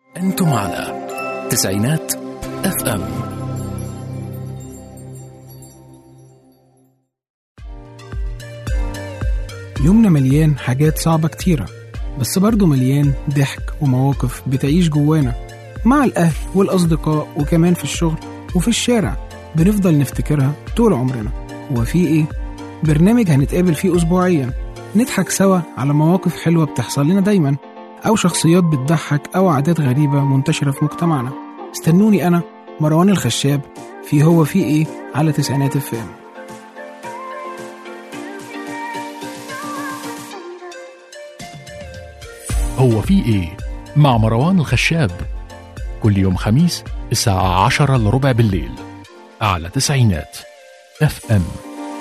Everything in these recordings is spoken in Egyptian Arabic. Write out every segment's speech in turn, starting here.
أنتم على تسعينات اف ام يومنا مليان حاجات صعبة كتيرة بس برضه مليان ضحك ومواقف بتعيش جوانا مع الأهل والأصدقاء وكمان في الشغل وفي الشارع بنفضل نفتكرها طول عمرنا هو في إيه؟ برنامج هنتقابل فيه أسبوعيا نضحك سوا على مواقف حلوة بتحصل لنا دايما أو شخصيات بتضحك أو عادات غريبة منتشرة في مجتمعنا استنوني أنا مروان الخشاب في هو في إيه على تسعينات الفام هو في ايه مع مروان الخشاب كل يوم خميس الساعة عشرة لربع بالليل على تسعينات اف ام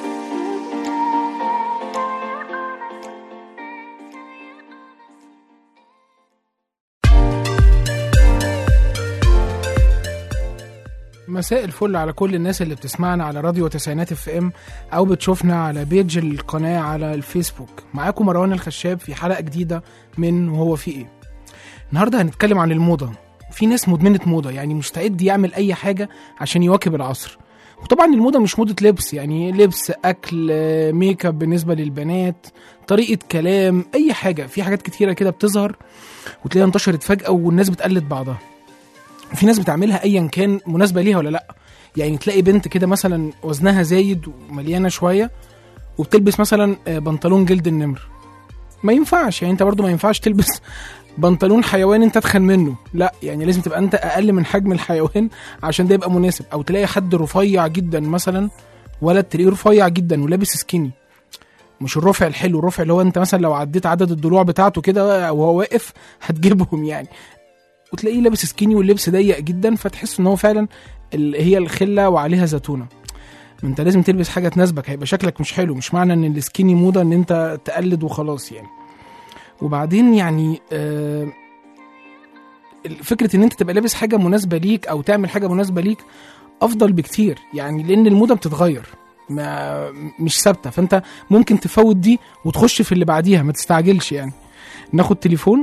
مساء الفل على كل الناس اللي بتسمعنا على راديو تسعينات اف ام او بتشوفنا على بيج القناه على الفيسبوك معاكم مروان الخشاب في حلقه جديده من وهو في ايه النهارده هنتكلم عن الموضه في ناس مدمنه موضه يعني مستعد يعمل اي حاجه عشان يواكب العصر وطبعا الموضه مش موضه لبس يعني لبس اكل آه، ميك اب بالنسبه للبنات طريقه كلام اي حاجه في حاجات كتيره كده بتظهر وتلاقيها انتشرت فجاه والناس بتقلد بعضها في ناس بتعملها ايا كان مناسبه ليها ولا لا يعني تلاقي بنت كده مثلا وزنها زايد ومليانه شويه وبتلبس مثلا آه، بنطلون جلد النمر ما ينفعش يعني انت برضو ما ينفعش تلبس بنطلون حيوان انت تخن منه لا يعني لازم تبقى انت اقل من حجم الحيوان عشان ده يبقى مناسب او تلاقي حد رفيع جدا مثلا ولد تلاقيه رفيع جدا ولابس سكيني مش الرفع الحلو الرفع اللي هو انت مثلا لو عديت عدد الضلوع بتاعته كده وهو واقف هتجيبهم يعني وتلاقيه لابس سكيني واللبس ضيق جدا فتحس ان هو فعلا ال- هي الخله وعليها زيتونه ما انت لازم تلبس حاجه تناسبك هيبقى شكلك مش حلو مش معنى ان السكيني موضه ان انت تقلد وخلاص يعني وبعدين يعني آه فكره ان انت تبقى لابس حاجه مناسبه ليك او تعمل حاجه مناسبه ليك افضل بكتير يعني لان الموضه بتتغير ما مش ثابته فانت ممكن تفوت دي وتخش في اللي بعديها ما تستعجلش يعني ناخد تليفون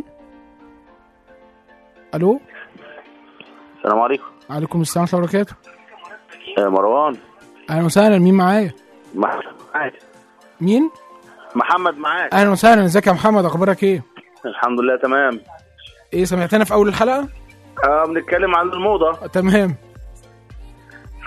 الو السلام عليكم عليكم السلام ورحمه الله وبركاته آه، مروان اهلا وسهلا مين معايا محمد معاك مين محمد معاك اهلا وسهلا ازيك يا محمد اخبارك ايه الحمد لله تمام ايه سمعتنا في اول الحلقه آه بنتكلم عن الموضة آه، تمام ف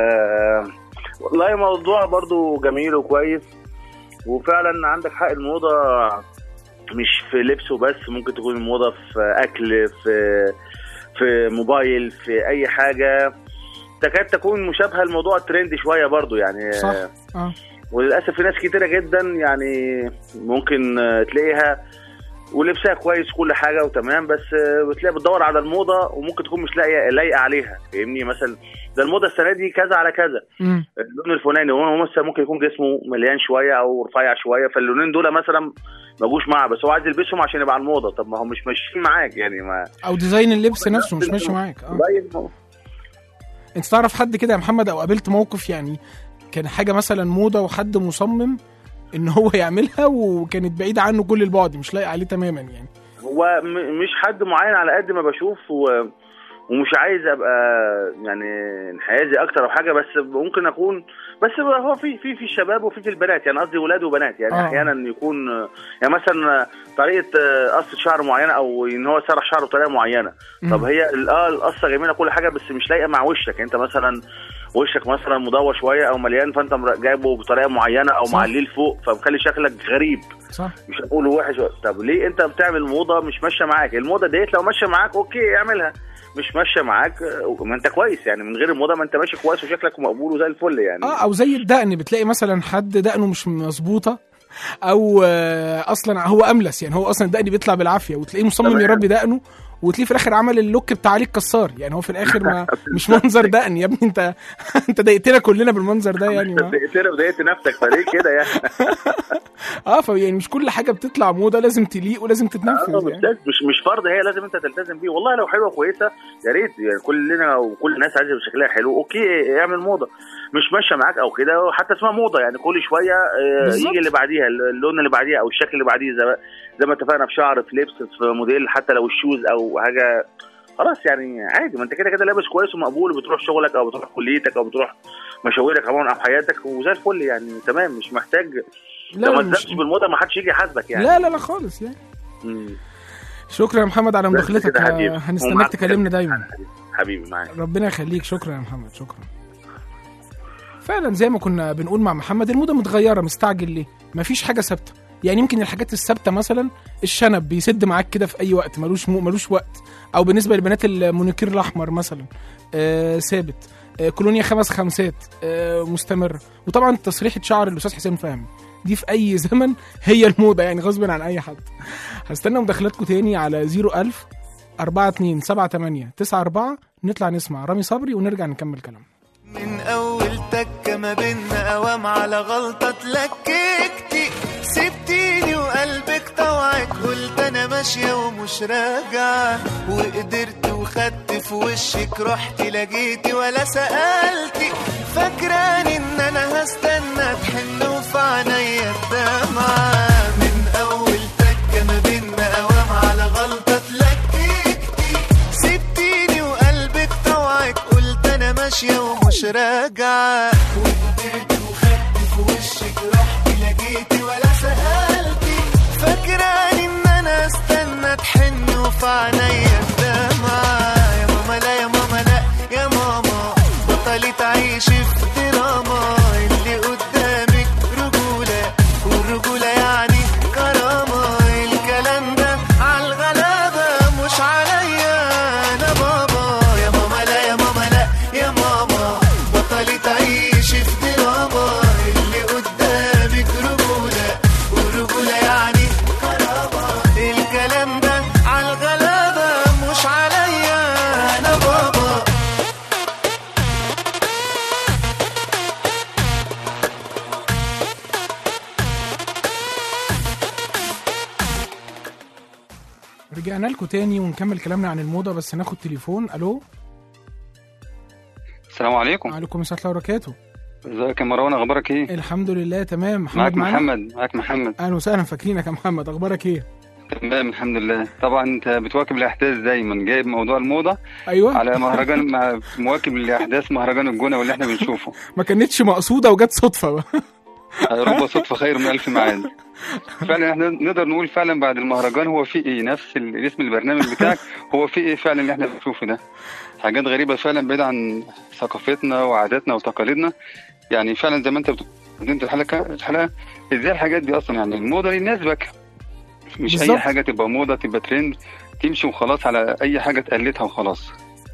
والله موضوع برضو جميل وكويس وفعلا عندك حق الموضة مش في لبس وبس ممكن تكون الموضة في أكل في في موبايل في أي حاجة تكاد تكون مشابهة لموضوع الترند شوية برضو يعني صح اه وللاسف في ناس كتيره جدا يعني ممكن آه، تلاقيها ولبسها كويس كل حاجه وتمام بس آه، بتلاقي بتدور على الموضه وممكن تكون مش لاقيه لايقه عليها فاهمني مثلا ده الموضه السنه دي كذا على كذا امم اللون الفلاني هو هو مثلا ممكن يكون جسمه مليان شويه او رفيع شويه فاللونين دول مثلا ما جوش معاه بس هو عايز يلبسهم عشان يبقى على الموضه طب ما هو مش ماشيين معاك يعني ما او ديزاين اللبس نفسه مش ماشي معاك اه باين انت تعرف حد كده يا محمد او قابلت موقف يعني كان حاجه مثلا موضه وحد مصمم ان هو يعملها وكانت بعيده عنه كل البعد مش لايق عليه تماما يعني هو م- مش حد معين على قد ما بشوف و... ومش عايز ابقى يعني انحيازي اكتر او حاجه بس ممكن اكون بس هو في في في الشباب وفي في البنات يعني قصدي ولاد وبنات يعني آه. آه. احيانا يكون يعني مثلا طريقه قص شعر معينه او ان هو سرح شعره بطريقه معينه مم. طب هي ال- اه القصه جميله كل حاجه بس مش لايقه مع وشك انت مثلا وشك مثلا مدور شويه او مليان فانت مر- جايبه بطريقه معينه او صح. معليه لفوق فمخلي شكلك غريب صح مش هقول وحش طب ليه انت بتعمل موضه مش ماشيه معاك الموضه ديت لو ماشيه معاك اوكي اعملها مش ماشيه معاك اه، ما انت كويس يعني من غير الموضه ما انت ماشي كويس وشكلك مقبول وزي الفل يعني اه او زي الدقن بتلاقي مثلا حد دقنه مش مظبوطه او آه، اصلا هو املس يعني هو اصلا الدقن بيطلع بالعافيه وتلاقيه مصمم تمام. يربي دقنه وتلاقيه في الاخر عمل اللوك بتاع علي الكسار يعني هو في الاخر ما مش منظر دقن يا ابني انت انت ضايقتنا كلنا بالمنظر ده يعني ما. تقترب ضايقت نفسك فليه كده يعني اه فيعني مش كل حاجه بتطلع موضه لازم تليق ولازم اه، تتنفذ مش يعني لازم- مش مش فرض هي لازم انت تلتزم بيه والله لو حلوه كويسه يا ريت يعني كلنا وكل الناس عايزه يبقى شكلها حلو اوكي اعمل موضه مش ماشيه معاك او كده حتى اسمها موضه يعني كل شويه اه، بالظبط. يجي اللي بعديها اللون اللي بعديها او الشكل اللي بعديه زي ما زي ما اتفقنا في شعر في لبس في موديل حتى لو الشوز او حاجه خلاص يعني عادي ما انت كده كده لابس كويس ومقبول وبتروح شغلك او بتروح كليتك او بتروح مشاويرك عموما او حياتك وزي الفل يعني تمام مش محتاج لو ما لا تزقش مش... بالموضه ما حدش يجي يحاسبك يعني لا لا لا خالص يعني مم. شكرا يا محمد على بس مداخلتك كده حبيبي. آه، هنستناك ومعاك تكلمنا دايما حبيبي معاك ربنا يخليك شكرا يا محمد شكرا فعلا زي ما كنا بنقول مع محمد الموضه متغيره مستعجل ليه مفيش حاجه ثابته يعني يمكن الحاجات الثابته مثلا الشنب بيسد معاك كده في اي وقت ملوش مو ملوش وقت او بالنسبه للبنات المونيكير الاحمر مثلا آه ثابت آه كولونيا خمس خمسات آه مستمره وطبعا تسريحه شعر الاستاذ حسين فهمي دي في اي زمن هي الموضه يعني غصب عن اي حد هستنى مداخلاتكم تاني على 01000 42 78 94 نطلع نسمع رامي صبري ونرجع نكمل كلام من اول تكه ما بينا قوام على غلطه اتلككتي سبتيني وقلبك طوعك قلت انا ماشيه ومش راجعه وقدرت وخدت في وشك رحت لقيتي ولا سالتي فاكراني ان انا هستنى تحن وفي عينيا الدمعه من اول تكه ما بينا قوام على غلطه اتلككتي سبتيني وقلبك طوعك قلت انا ماشيه ومش راجعه وقدرت وخدت في وشك رحت لقيتي ولا سالتي فاكراني ان انا استنى تحن وفي عينيا الدمعه يا ماما لا يا ماما لا يا ماما بطلي تعيشي في دراما اللي قدامك رجوله والرجوله يعني كرامه الكلام ده عالغلابه مش عليا انا بابا يا ماما لا يا ماما لا يا ماما بطلي تعيشي في دراما اللي قدامك رجوله والرجوله يعني كرامه الكلام ده عالغلابه مش عليا انا بابا رجعنا لكم تاني ونكمل كلامنا عن الموضه بس ناخد تليفون الو السلام عليكم وعليكم السلام ورحمه الله وبركاته ازيك يا مروان اخبارك ايه الحمد لله تمام محمد معاك معانا محمد معاك محمد اهلا وسهلا فاكرينك يا محمد اخبارك ايه تمام الحمد لله طبعا انت بتواكب الاحداث دايما جايب موضوع الموضه ايوه على مهرجان مع مواكب لاحداث مهرجان الجونه واللي احنا بنشوفه ما كانتش مقصوده وجت صدفه بقى رب صدفه خير من الف معاد فعلا احنا نقدر نقول فعلا بعد المهرجان هو في ايه نفس ال- اسم البرنامج بتاعك هو في ايه فعلا اللي احنا بنشوفه ده حاجات غريبه فعلا بعيده عن ثقافتنا وعاداتنا وتقاليدنا يعني فعلا زي ما انت قدمت الحلقه الحلقه ازاي الحاجات دي اصلا يعني الموضه اللي يناسبك مش بالظبط. اي حاجه تبقى موضه تبقى ترند تمشي وخلاص على اي حاجه تقلدها وخلاص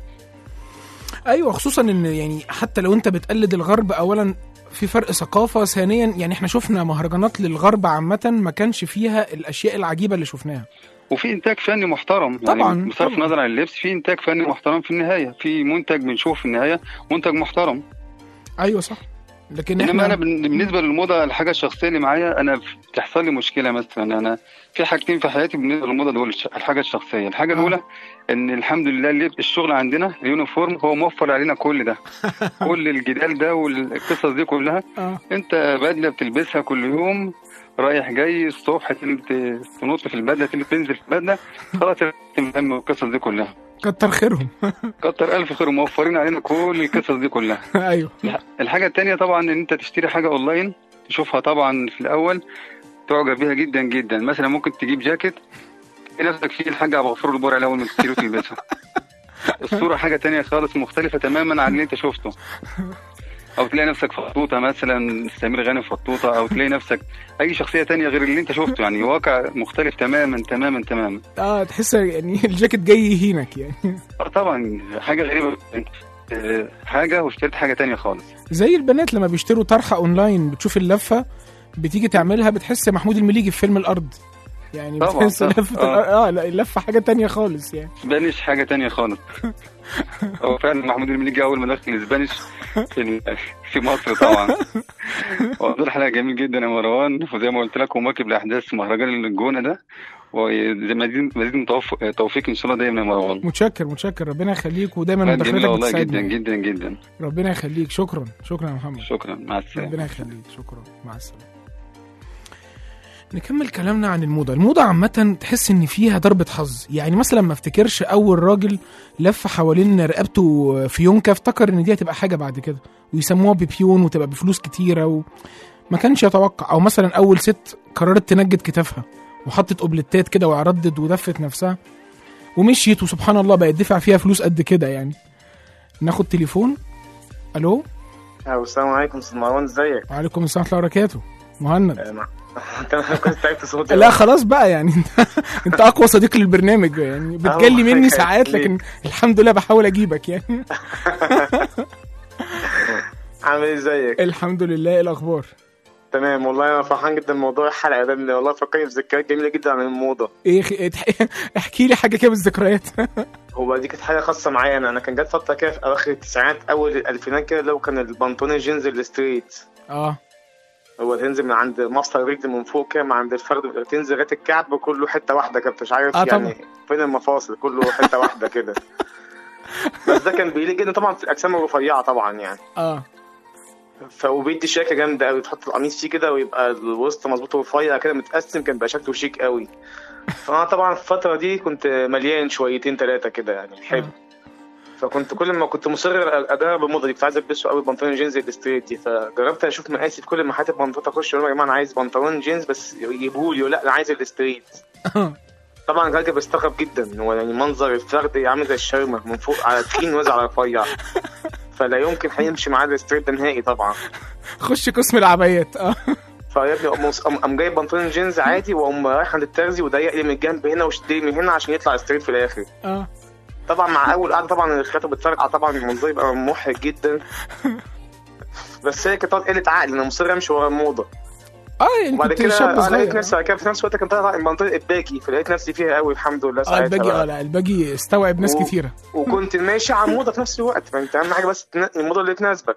ايوه خصوصا ان يعني حتى لو انت بتقلد الغرب اولا في فرق ثقافه ثانيا يعني احنا شفنا مهرجانات للغرب عامه ما كانش فيها الاشياء العجيبه اللي شفناها وفي انتاج فني محترم طبعاً، يعني بصرف طبعاً. النظر عن اللبس في انتاج فني محترم في النهايه في منتج بنشوف في النهايه منتج محترم ايوه صح لكن انما احنا انا بن- بالنسبه للموضه الحاجه الشخصيه اللي معايا انا بتحصل لي مشكله مثلا انا في حاجتين في حياتي بالنسبه للموضه دول الش- الحاجه الشخصيه الحاجه آه. الاولى ان الحمد لله اللي الشغل عندنا اليونيفورم هو موفر علينا كل ده كل الجدال ده والقصص دي كلها اه انت بدله بتلبسها كل يوم رايح جاي الصبح تل- تنط في البدله تل- تنزل في البدله خلاص تهتم بالقصص دي كلها كتر خيرهم كتر الف خير موفرين علينا كل القصص دي كلها ايوه الح- الحاجة التانية طبعا ان انت تشتري حاجة اونلاين تشوفها طبعا في الاول تعجب بيها جدا جدا مثلا ممكن تجيب جاكيت تلاقي نفسك فيه الحاجة ابو غفور البرع الاول ما تشتري وتلبسها الصورة حاجة تانية خالص مختلفة تماما عن اللي انت شفته او تلاقي نفسك فطوطة مثلا سمير غانم فطوطة او تلاقي نفسك اي شخصية تانية غير اللي انت شفته يعني واقع مختلف تماما تماما تماما اه تحس يعني الجاكيت جاي يهينك يعني آه طبعا حاجة غريبة آه، حاجة واشتريت حاجة تانية خالص زي البنات لما بيشتروا طرحه اونلاين بتشوف اللفه بتيجي تعملها بتحس محمود المليجي في فيلم الارض يعني طبعاً، بتحس طبعاً. لفه آه. الأرض- اه لا اللفه حاجه تانية خالص يعني اسبانيش حاجه تانية خالص هو فعلا محمود المليجي اول ما دخل الاسبانيش في ال- في مصر طبعا موضوع الحلقه جميل جدا يا مروان وزي ما قلت لك هو مواكب لاحداث مهرجان الجونه ده وزي مزيد مزيد من توفيق توفيق ان شاء الله دايما يا مروان متشكر متشكر ربنا يخليك ودايما كانت جميله مداخلتك والله جدا بتساعدني جدا جدا ربنا يخليك شكرا شكرا يا محمد شكرا مع السلامه ربنا يخليك شكرا مع السلامه نكمل كلامنا عن الموضة الموضة عامة تحس ان فيها ضربة حظ يعني مثلا ما افتكرش اول راجل لف حوالين رقبته فيونكة افتكر ان دي هتبقى حاجة بعد كده ويسموها ببيون وتبقى بفلوس كتيرة و... ما كانش يتوقع او مثلا اول ست قررت تنجد كتافها وحطت اوبليتات كده وعرضت ودفت نفسها ومشيت وسبحان الله بقت دفع فيها فلوس قد كده يعني ناخد تليفون الو أو السلام عليكم استاذ مروان ازيك؟ وعليكم السلام ورحمه الله وبركاته مهند آه، مع- انا كنت تعبت صوتي لا خلاص بقى يعني انت انت اقوى صديق للبرنامج يعني بتجلي الله مني يخليك. ساعات لكن الحمد لله بحاول اجيبك يعني عامل ايه ازيك؟ الحمد لله إيه الاخبار تمام والله انا فرحان جدا بموضوع الحلقه ده لأن والله فكرني في ذكريات جميله جدا عن الموضه ايه خ- اتح- احكي لي حاجه كده بالذكريات هو دي كانت حاجه خاصه معايا انا انا كان جت فتره كده في اواخر التسعينات اول الالفينات كده لو كان البنطلون الجينز الستريت اه هو تنزل من عند مفصل الرجل من فوق كده من عند الفرد تنزل لغايه الكعب كله حته واحده كده مش عارف آه، يعني فين المفاصل كله حته واحده كده بس ده كان بيليق جدا طبعا في الاجسام الرفيعه طبعا يعني اه ف وبيدي شياكه جامده قوي تحط القميص فيه كده ويبقى الوسط مظبوط ورفيع كده متقسم كان بيبقى شكله شيك قوي فانا طبعا في الفتره دي كنت مليان شويتين ثلاثه كده يعني حلو فكنت كل ما كنت مصر اجرب الموضه دي كنت عايز البسه قوي بنطلون جينز الستريت دي فجربت اشوف مقاسي في كل محلات البنطلون اخش اقول لهم يا جماعه انا عايز بنطلون جينز بس يجيبوا لي لا انا عايز الستريت طبعا الراجل بيستغرب جدا هو يعني منظر الفرد عامل زي الشاورما من فوق على تخين وزع على رفيع فلا يمكن هيمشي معاه الستريت ده نهائي طبعا خش قسم العبايات اه فيا ابني قام- قام قام جايب بنطلون جينز عادي واقوم رايح عند الترزي وضيق لي من الجنب هنا وشد لي من هنا عشان يطلع ستريت في الاخر اه طبعا مع اول قعده طبعا الخياطه بتفرقع طبعا المنظر يبقى محرج جدا بس هي كانت طبعا قله عقل انا مصر امشي ورا الموضه اه يعني وبعد كنت كده شاب آه، لقيت صغير نفسي بعد كده في نفس الوقت كان طالع البنطلون الباجي فلقيت نفسي فيها قوي الحمد لله اه ساعتها الباجي بقى. اه لا الباجي استوعب ناس و- كتيره وكنت ماشي على الموضه في نفس الوقت فانت اهم حاجه بس تنا- الموضه اللي تناسبك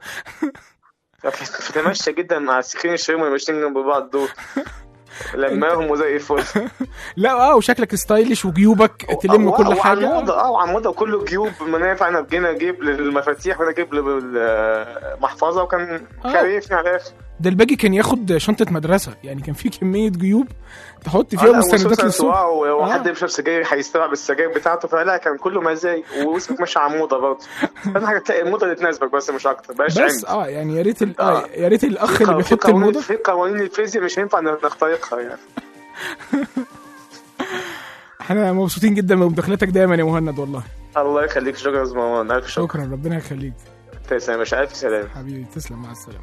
فتمشى جدا مع السكين الشاورما اللي ماشيين جنب بعض دول لماهم وزي الفل لا اه وشكلك ستايلش وجيوبك تلم و- كل وعلى حاجه الموضه اه وعلى الموضه كله جيوب منافع انا بجينا اجيب للمفاتيح وانا اجيب للمحفظه وكان آه. كاريفني على الاخر ده الباجي كان ياخد شنطه مدرسه يعني كان في كميه جيوب تحط آه، فيها لا، مستندات وخصوصاً للسوق سواء و- آه. وحد بيشرب سجاير هيستوعب السجاير بتاعته فلا كان كله مزاج ووسك ماشي على الموضه برضه اهم حاجه تلاقي الموضه اللي تناسبك بس مش اكتر بلاش بس عند. اه يعني يا ريت ال- اه آه. يا ريت الاخ في اللي قو- في بيحط قوانين- الموضه في قوانين الفيزياء مش هينفع نخترقها يعني احنا مبسوطين جدا بمداخلتك دايما يا مهند والله الله يخليك شكرا يا زمان الف شكر شكرا ربنا يخليك تسلم مش الف سلام حبيبي تسلم مع السلامه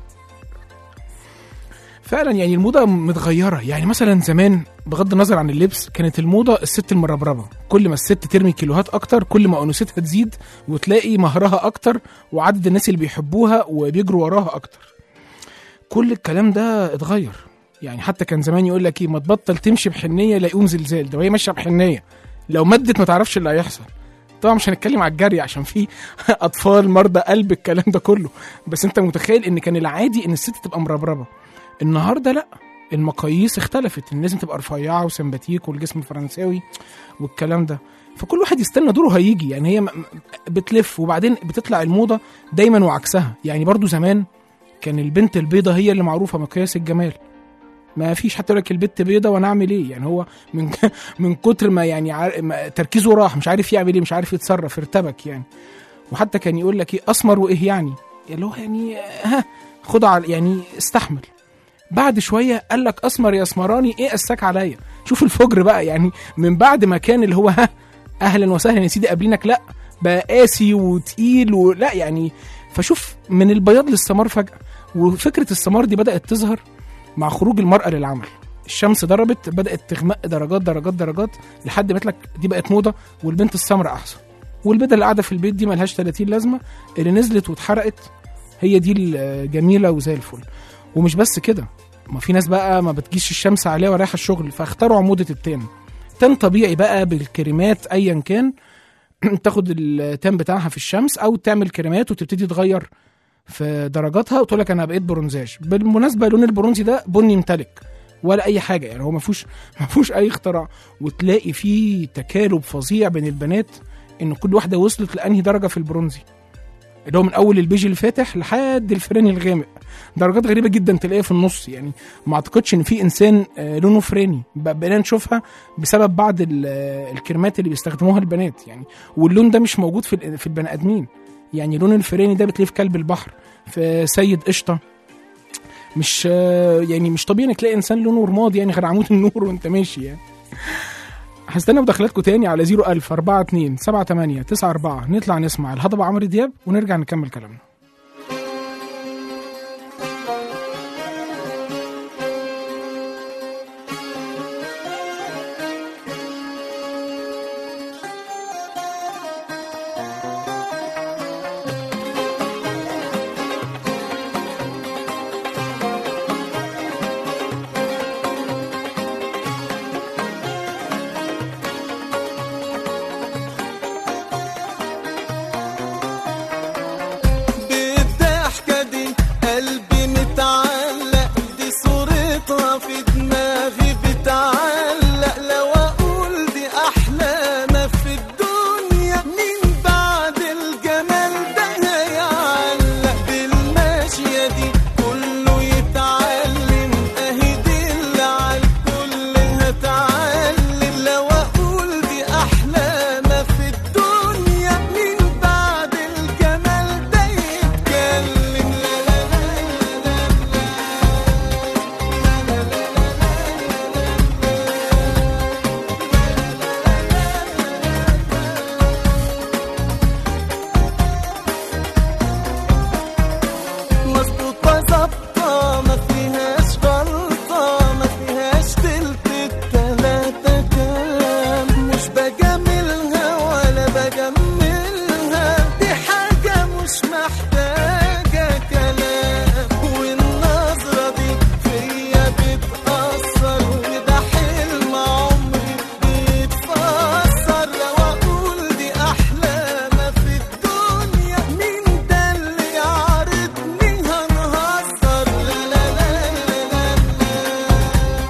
فعلا يعني الموضه متغيره يعني مثلا زمان بغض النظر عن اللبس كانت الموضه الست المربربه كل ما الست ترمي كيلوهات اكتر كل ما انوثتها تزيد وتلاقي مهرها اكتر وعدد الناس اللي بيحبوها وبيجروا وراها اكتر كل الكلام ده اتغير يعني حتى كان زمان يقول لك ايه ما تبطل تمشي بحنيه لا يقوم زلزال ده وهي ماشيه بحنيه لو مدت ما تعرفش اللي هيحصل طبعا مش هنتكلم على الجري عشان في اطفال مرضى قلب الكلام ده كله بس انت متخيل ان كان العادي ان الست تبقى مربربه النهارده لا المقاييس اختلفت الناس لازم تبقى رفيعه وسمباتيك والجسم فرنساوي والكلام ده فكل واحد يستنى دوره هيجي يعني هي م- م- بتلف وبعدين بتطلع الموضه دايما وعكسها يعني برضو زمان كان البنت البيضة هي اللي معروفة مقياس الجمال ما فيش حتى يقول لك البت بيضة وانا اعمل ايه يعني هو من من كتر ما يعني عار... ما تركيزه راح مش عارف يعمل ايه مش عارف يتصرف ارتبك يعني وحتى كان يقول لك ايه اسمر وايه يعني اللي هو يعني ها خد على يعني استحمل بعد شويه قال لك اسمر يا اسمراني ايه قساك عليا شوف الفجر بقى يعني من بعد ما كان اللي هو ها اهلا وسهلا يا سيدي قابلينك لا بقى قاسي وتقيل ولا يعني فشوف من البياض للسمار فجاه وفكره السمار دي بدات تظهر مع خروج المراه للعمل الشمس ضربت بدات تغمق درجات درجات درجات لحد ما لك دي بقت موضه والبنت السمراء احسن والبيضه اللي قاعده في البيت دي ملهاش 30 لازمه اللي نزلت واتحرقت هي دي الجميله وزي الفل ومش بس كده ما في ناس بقى ما بتجيش الشمس عليها ورايحه الشغل فاخترعوا موضه التان تان طبيعي بقى بالكريمات ايا كان تاخد التان بتاعها في الشمس او تعمل كريمات وتبتدي تغير في درجاتها وتقول لك انا بقيت برونزاج بالمناسبه لون البرونزي ده بني متلك ولا اي حاجه يعني هو ما فيهوش ما فيهوش اي اختراع وتلاقي فيه تكالب فظيع بين البنات ان كل واحده وصلت لانهي درجه في البرونزي اللي هو من اول البيج الفاتح لحد الفراني الغامق درجات غريبه جدا تلاقيها في النص يعني ما اعتقدش ان في انسان آه، لونه فراني ب- بقينا نشوفها بسبب بعض ال- آه، الكريمات اللي بيستخدموها البنات يعني واللون ده مش موجود في ال- في البني ادمين يعني لون الفراني ده بتلاقيه في كلب البحر في سيد قشطه مش آه، يعني مش طبيعي انك تلاقي انسان لونه رمادي يعني غير عمود النور وانت ماشي يعني هستنى مداخلاتكم تاني على 01000 42 78 94 نطلع نسمع الهضبة عمرو دياب ونرجع نكمل كلامنا بالضحكة دي قلبي متعلق دي صورتها في دماغي بتعلق لو أقول دي أحلى ما في الدنيا مين بعد الجمال ده هيعلق بالماشية دي كله يتعلم أهي دي اللي عالكل هتعلم لو أقول دي أحلى ما في الدنيا مين بعد الجمال ده يتكلم لا لا لا لا مظبوطة ظابطة ما فيهاش غلطة ما فيهاش تلت التلاتة كلام مش بجاملها ولا بجملها دي حاجة مش محتاجة كلام والنظرة دي فيا بتأثر وده حلم عمري بيتفسر لو أقول دي أحلى ما في الدنيا مين ده اللي يعرضني هنهزر لا لا لا لا لا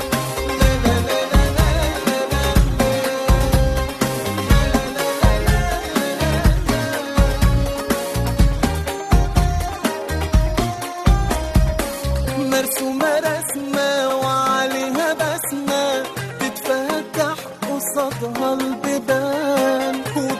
مرسومة رسمة وعليها بسمة تتفتح قصادها البيبان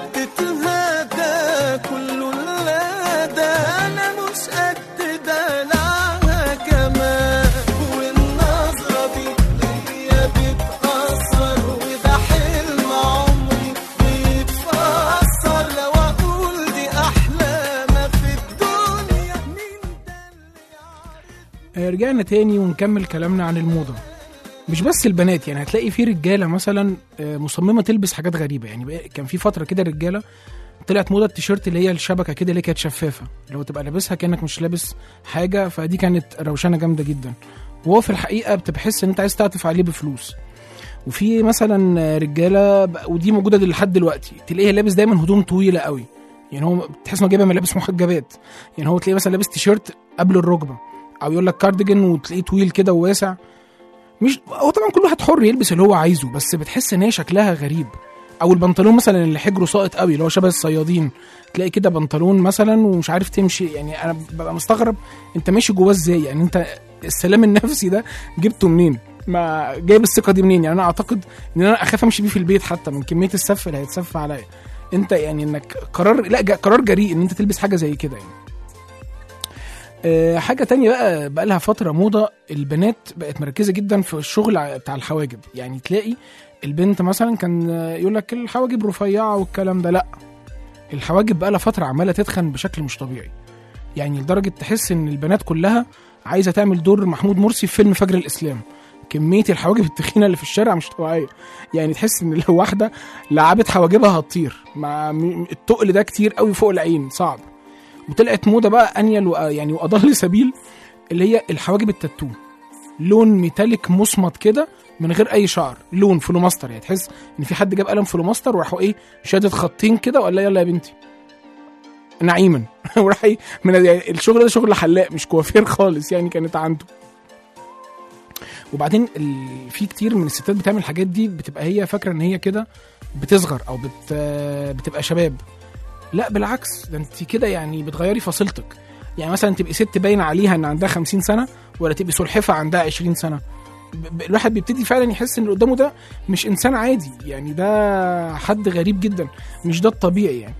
وبتتهدى كله لا ده أنا مش قد دلعها كمان والنظرة دي ليا بتأثر وده حلم عمري بيتفسر لو أقول دي أحلى ما في الدنيا مين ده اللي آه، رجعنا تاني ونكمل كلامنا عن الموضة مش بس البنات يعني هتلاقي في رجالة مثلا آه، مصممة تلبس حاجات غريبة يعني بقى- كان في فترة كده رجالة طلعت موضة التيشيرت اللي هي الشبكة كده اللي كانت شفافة لو تبقى لابسها كأنك مش لابس حاجة فدي كانت روشانة جامدة جدا وهو في الحقيقة بتحس ان انت عايز تعطف عليه بفلوس وفي مثلا آه، رجالة ب- ودي موجودة لحد دلوقتي تلاقيه لابس دايما هدوم طويلة قوي يعني هو تحس انه جايبها ملابس محجبات يعني هو تلاقيه مثلا لابس تيشيرت قبل الركبة او يقول لك كارديجان وتلاقيه طويل كده وواسع مش هو طبعا كل واحد حر يلبس اللي هو عايزه بس بتحس ان هي شكلها غريب او البنطلون مثلا اللي حجره ساقط قوي اللي هو شبه الصيادين تلاقي كده بنطلون مثلا ومش عارف تمشي يعني انا ببقى مستغرب انت ماشي جواه ازاي يعني انت السلام النفسي ده جبته منين ما جايب الثقه دي منين يعني انا اعتقد ان انا اخاف امشي بيه في البيت حتى من كميه السف اللي هيتسف عليا انت يعني انك قرار لا جا- قرار جريء ان انت تلبس حاجه زي كده يعني آه، حاجة تانية بقى بقى لها فترة موضة البنات بقت مركزة جدا في الشغل ع- بتاع الحواجب يعني تلاقي البنت مثلا كان آه، يقول لك الحواجب رفيعة والكلام ده لا الحواجب بقى لها فترة عمالة تتخن بشكل مش طبيعي يعني لدرجة تحس ان البنات كلها عايزة تعمل دور محمود مرسي في فيلم فجر الإسلام كمية الحواجب التخينة اللي في الشارع مش طبيعية يعني تحس ان لو واحدة لعبت حواجبها هتطير مع م- التقل ده كتير قوي فوق العين صعب وطلعت موضه بقى انيل وأ- يعني واضل سبيل اللي هي الحواجب التاتو لون ميتاليك مصمت كده من غير اي شعر لون فلوماستر يعني تحس ان في حد جاب قلم فلوماستر وراح ايه شادد خطين كده وقال لها يلا يا بنتي نعيما وراح ايه من يعني الشغل ده شغل حلاق مش كوافير خالص يعني كانت عنده وبعدين ال... في كتير من الستات بتعمل الحاجات دي بتبقى هي فاكره ان هي كده بتصغر او بت... بتبقى شباب لا بالعكس ده انت كده يعني بتغيري فصيلتك يعني مثلا تبقي ست باين عليها ان عندها 50 سنه ولا تبقي سلحفه عندها 20 سنه ب- ب- الواحد بيبتدي فعلا يحس ان اللي قدامه ده مش انسان عادي يعني ده حد غريب جدا مش ده الطبيعي يعني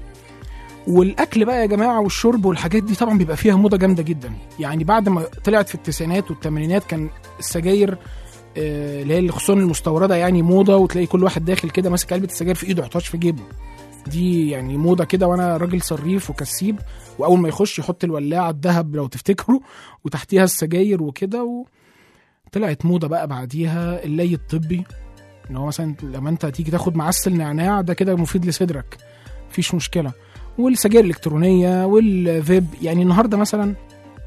والاكل بقى يا جماعه والشرب والحاجات دي طبعا بيبقى فيها موضه جامده جدا يعني بعد ما طلعت في التسعينات والثمانينات كان السجاير آه، اللي هي الخصوصا المستورده يعني موضه وتلاقي كل واحد داخل كده ماسك علبه السجاير في ايده يحطهاش في جيبه دي يعني موضه كده وانا راجل صريف وكسيب واول ما يخش يحط الولاعه الذهب لو تفتكروا وتحتيها السجاير وكده و... طلعت موضه بقى بعديها اللي الطبي ان هو مثلا لما انت تيجي تاخد معسل نعناع ده كده مفيد لصدرك مفيش مشكله والسجاير الالكترونيه والفيب يعني النهارده مثلا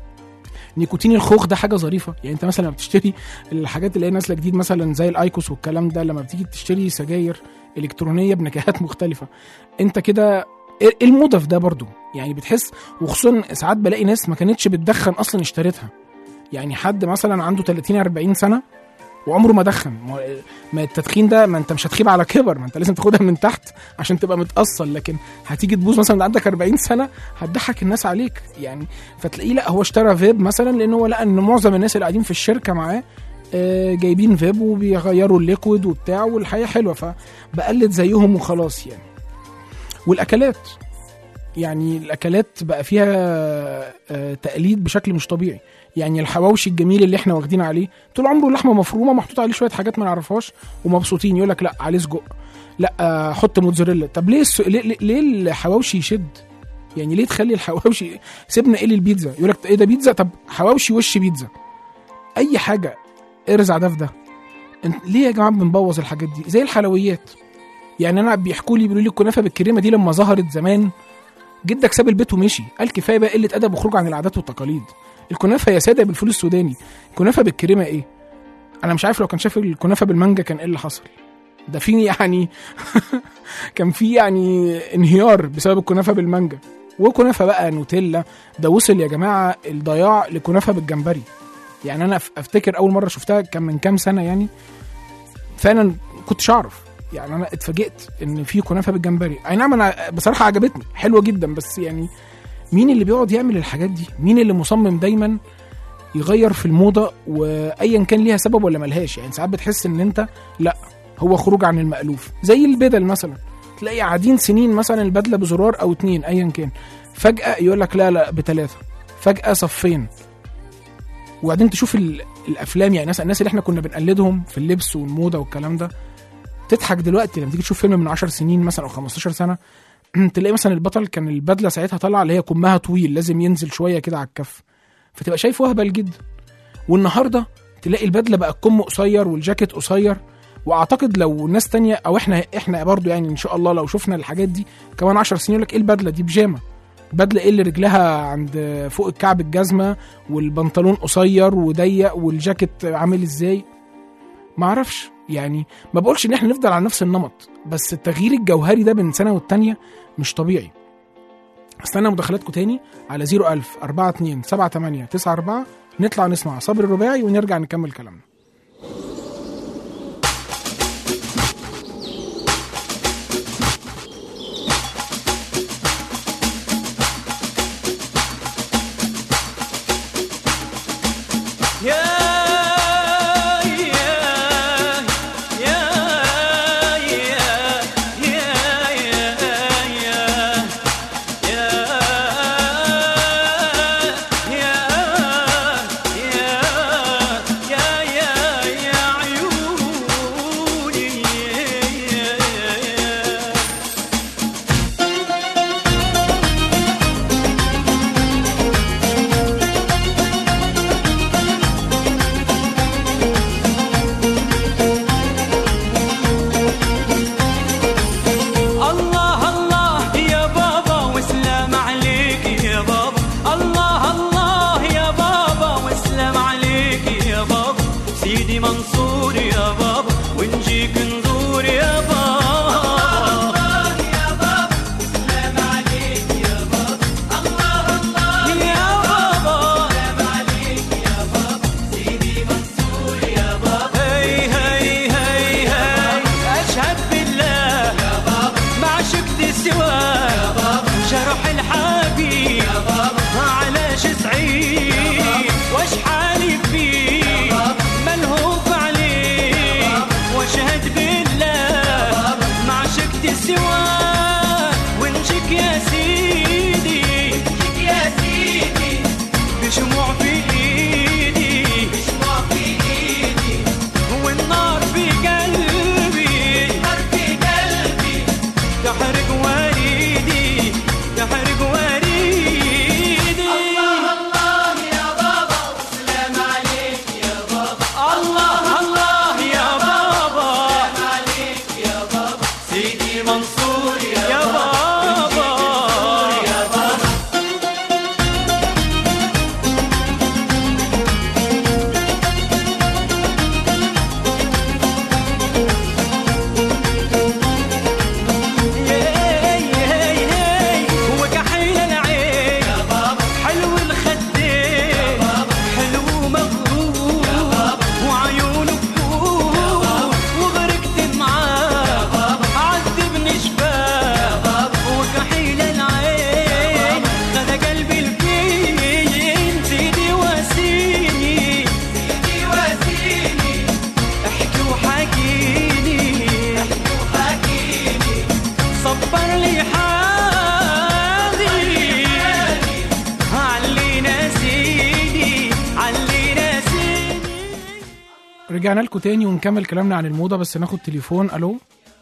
نيكوتين الخوخ ده حاجه ظريفه يعني انت مثلا لما بتشتري الحاجات اللي هي نازله جديد مثلا زي الايكوس والكلام ده لما بتيجي تشتري سجاير الكترونيه بنكهات مختلفه انت كده ايه إيه الموضه في ده برضو يعني بتحس وخصوصا ساعات بلاقي ناس ما كانتش بتدخن اصلا اشتريتها يعني حد مثلا عنده 30 40 سنه وعمره ما دخن ما- ما التدخين ده ما انت مش هتخيب على كبر ما انت لازم تاخدها من تحت عشان تبقى متأصل لكن هتيجي تبوظ مثلا عندك 40 سنه هتضحك الناس عليك يعني فتلاقيه لا هو اشترى فيب مثلا لان هو لقى ان معظم الناس اللي قاعدين في الشركه معاه آه، جايبين فيب وبيغيروا الليكويد وبتاع والحياه حلوه فبقلد زيهم وخلاص يعني والاكلات يعني الاكلات بقى فيها آه، تقليد بشكل مش طبيعي يعني الحواوشي الجميل اللي احنا واخدين عليه طول عمره لحمه مفرومه محطوط عليه شويه حاجات ما نعرفهاش ومبسوطين يقول لك لا عليه سجق لا آه، حط موتزاريلا طب ليه الس... ليه, ليه- ليه الحواوشي يشد يعني ليه تخلي الحواوشي سيبنا ايه للبيتزا يقول لك ايه ده بيتزا طب حواوشي وش بيتزا اي حاجه ارزع ده في ده انت ليه يا جماعه بنبوظ الحاجات دي زي الحلويات يعني انا بيحكوا لي بيقولوا لي الكنافه بالكريمه دي لما ظهرت زمان جدك ساب البيت ومشي قال كفايه بقى قله ادب وخروج عن العادات والتقاليد الكنافه يا ساده بالفول السوداني الكنافه بالكريمه ايه انا مش عارف لو كان شاف الكنافه بالمانجا كان ايه اللي حصل ده في يعني كان في يعني انهيار بسبب الكنافه بالمانجا وكنافه بقى نوتيلا ده وصل يا جماعه الضياع لكنافه بالجمبري يعني انا أف- افتكر اول مره شفتها كان من كام سنه يعني فعلا كنتش اعرف يعني انا اتفاجئت ان في كنافه بالجمبري اي نعم انا بصراحه عجبتني حلوه جدا بس يعني مين اللي بيقعد يعمل الحاجات دي مين اللي مصمم دايما يغير في الموضه وايا كان ليها سبب ولا ملهاش يعني ساعات بتحس ان انت لا هو خروج عن المألوف زي البدل مثلا تلاقي قاعدين سنين مثلا البدله بزرار او اتنين ايا كان فجاه يقول لك لا لا بتلاته فجاه صفين وبعدين تشوف ال- الافلام يعني الناس الناس اللي احنا كنا بنقلدهم في اللبس والموضه والكلام ده تضحك دلوقتي لما تيجي تشوف فيلم من 10 سنين مثلا او 15 سنه تلاقي مثلا البطل كان البدله ساعتها طالعه اللي هي كمها طويل لازم ينزل شويه كده على الكف فتبقى شايف وهبل جدا والنهارده تلاقي البدله بقى الكم قصير والجاكيت قصير واعتقد لو ناس تانية او احنا احنا برضو يعني ان شاء الله لو شفنا الحاجات دي كمان 10 سنين يقول لك ايه البدله دي بيجامه بدله ايه اللي رجلها عند فوق الكعب الجزمه والبنطلون قصير وضيق والجاكيت عامل ازاي معرفش يعني ما بقولش ان احنا نفضل على نفس النمط بس التغيير الجوهري ده بين سنه والتانيه مش طبيعي استنى مداخلاتكم تاني على 01000 42 78 94 نطلع نسمع صبر الرباعي ونرجع نكمل كلامنا Yeah. تحرق وريدي تحرق وريدي الله الله يا بابا وسلام عليك يا بابا الله الله يا بابا سلام عليك يا بابا سيدي منصور يا بابا يا بابا وكحيل العين حلو الخدين حلو مغرور وعيونه بحور وغرقت معاه عذبني شباب وكحيل العين خد قلبي الفين زيدي واسيني زيدي واسيني احكي وحكيني احكي وحكيني صبر لي حالي علي ناسيني علي ناسيني رجعنا لكم تاني ونكمل كلامنا عن الموضة بس ناخد تليفون الو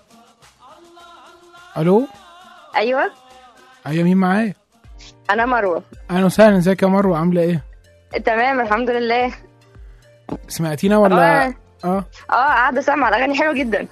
الو ايوه ايوه مين معايا انا مروه اهلا وسهلا ازيك يا مروه عامله ايه تمام الحمد لله سمعتينا ولا آه. اه اه قاعده سامعه الاغاني حلوه جدا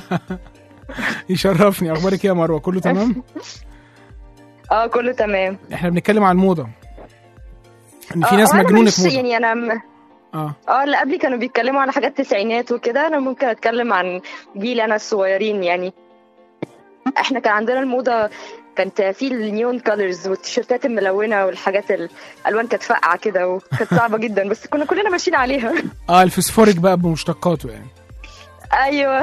يشرفني اخبارك ايه يا مروه كله تمام اه كله تمام احنا بنتكلم عن الموضه ان في آه، ناس أنا مجنونه ماليش- موضه يعني انا م... اه اه اللي قبلي كانوا بيتكلموا على حاجات تسعينات وكده انا ممكن اتكلم عن جيل انا الصغيرين يعني احنا كان عندنا الموضه كانت في النيون كولرز والتيشيرتات الملونه والحاجات الالوان كانت فاقعه كده وكانت صعبه جدا بس كنا كلنا ماشيين عليها اه الفسفوريك بقى بمشتقاته يعني ايوه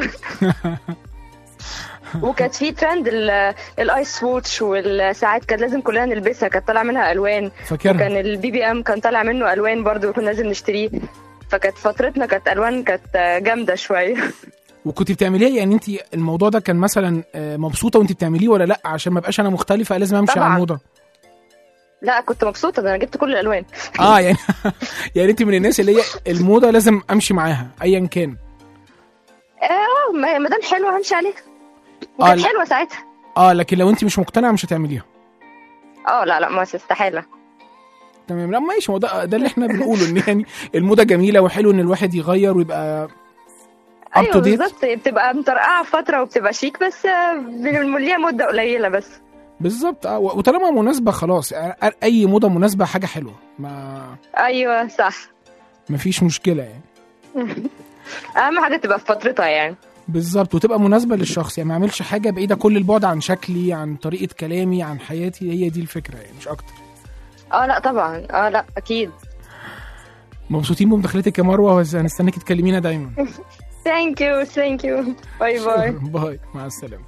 وكانت في ترند ال- الايس ووتش والساعات كانت لازم كلنا نلبسها كانت طالعه منها الوان فاكرها وكان البي بي ام كان طالع منه الوان برضو كنا لازم نشتريه فكانت فترتنا كانت الوان كانت جامده شويه وكنت بتعمليه يعني انت الموضوع ده كان مثلا آه، مبسوطه وانت بتعمليه ولا لا عشان ما ابقاش انا مختلفه لازم امشي على طبعاً. الموضه لا كنت مبسوطه ده انا جبت كل الالوان اه يعني يعني انت من الناس اللي هي الموضه لازم امشي معاها ايا كان اه ما ما دام حلوه همشي عليها آه، وكانت لا. حلوه ساعتها اه لكن لو انت مش مقتنعه مش هتعمليها اه لا لا ما استحاله تمام لا ماشي ما هو ده ده اللي احنا بنقوله ان يعني الموضه جميله وحلو ان الواحد يغير ويبقى up ايوه to date. بالظبط بتبقى مطرقعه فتره وبتبقى شيك بس آه، ليها مده قليله بس بالظبط اه وطالما مناسبه خلاص يعني اي موضه مناسبه حاجه حلوه ما ايوه صح ما فيش مشكله يعني اهم حاجه تبقى في فترتها يعني بالظبط وتبقى مناسبه للشخص يعني ما اعملش حاجه بعيده كل البعد عن شكلي عن طريقه كلامي عن حياتي هي دي الفكره يعني مش اكتر اه لا طبعا اه لا اكيد مبسوطين بمداخلتك يا مروه وهنستناك تكلمينا دايما ثانك يو ثانك يو باي باي باي مع السلامه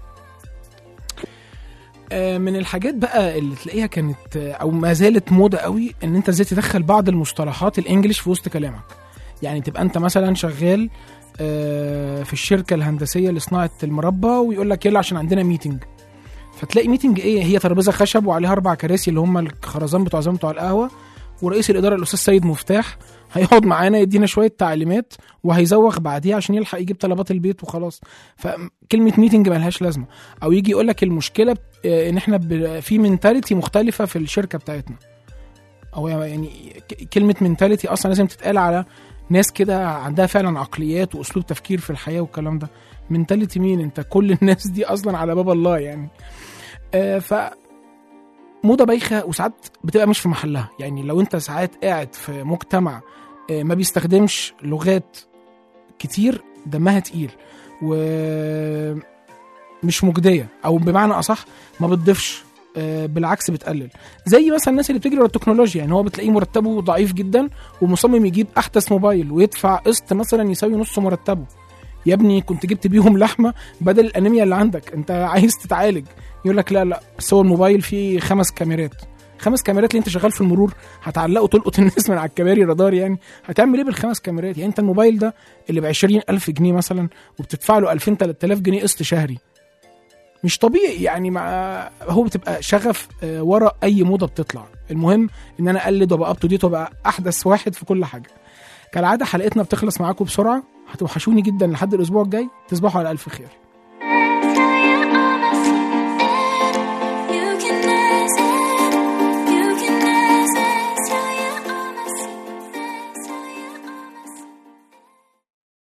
آه، من الحاجات بقى اللي تلاقيها كانت آه، او ما زالت موضه قوي ان انت ازاي تدخل بعض المصطلحات الانجليش في وسط كلامك يعني تبقى انت مثلا شغال آه، في الشركه الهندسيه لصناعه المربى ويقول لك يلا عشان عندنا ميتنج فتلاقي ميتنج ايه هي ترابيزه خشب وعليها اربع كراسي اللي هم الخرزان بتوع زمان بتوع القهوه ورئيس الاداره الاستاذ سيد مفتاح هيقعد معانا يدينا شويه تعليمات وهيزوغ بعديها عشان يلحق يجيب طلبات البيت وخلاص فكلمه ميتنج ملهاش لازمه او يجي يقول لك المشكله بت- آه، ان احنا ب- في منتاليتي مختلفه في الشركه بتاعتنا او يعني ك- كلمه منتاليتي اصلا لازم تتقال على ناس كده عندها فعلا عقليات واسلوب تفكير في الحياه والكلام ده منتاليتي مين انت كل الناس دي اصلا على باب الله يعني آه ف موضه بايخه وساعات بتبقى مش في محلها يعني لو انت ساعات قاعد في مجتمع آه، ما بيستخدمش لغات كتير دمها تقيل ومش مجديه او بمعنى اصح ما بتضيفش آه، بالعكس بتقلل زي مثلا الناس اللي بتجري ورا التكنولوجيا يعني هو بتلاقيه مرتبه ضعيف جدا ومصمم يجيب احدث موبايل ويدفع قسط مثلا يساوي نص مرتبه يا ابني كنت جبت بيهم لحمه بدل الانيميا اللي عندك انت عايز تتعالج يقول لك لا لا بس هو الموبايل فيه خمس كاميرات خمس كاميرات اللي انت شغال في المرور هتعلقه تلقط الناس من على الكباري رادار يعني هتعمل ايه بالخمس كاميرات يعني انت الموبايل ده اللي ب 20000 جنيه مثلا وبتدفع له 2000 3000 جنيه قسط شهري مش طبيعي يعني مع هو بتبقى شغف آه، ورا اي موضه بتطلع المهم ان انا اقلد وابقى اب تو ديت وابقى احدث واحد في كل حاجه كالعاده حلقتنا بتخلص معاكم بسرعه هتوحشوني جدا لحد الاسبوع الجاي تصبحوا على الف خير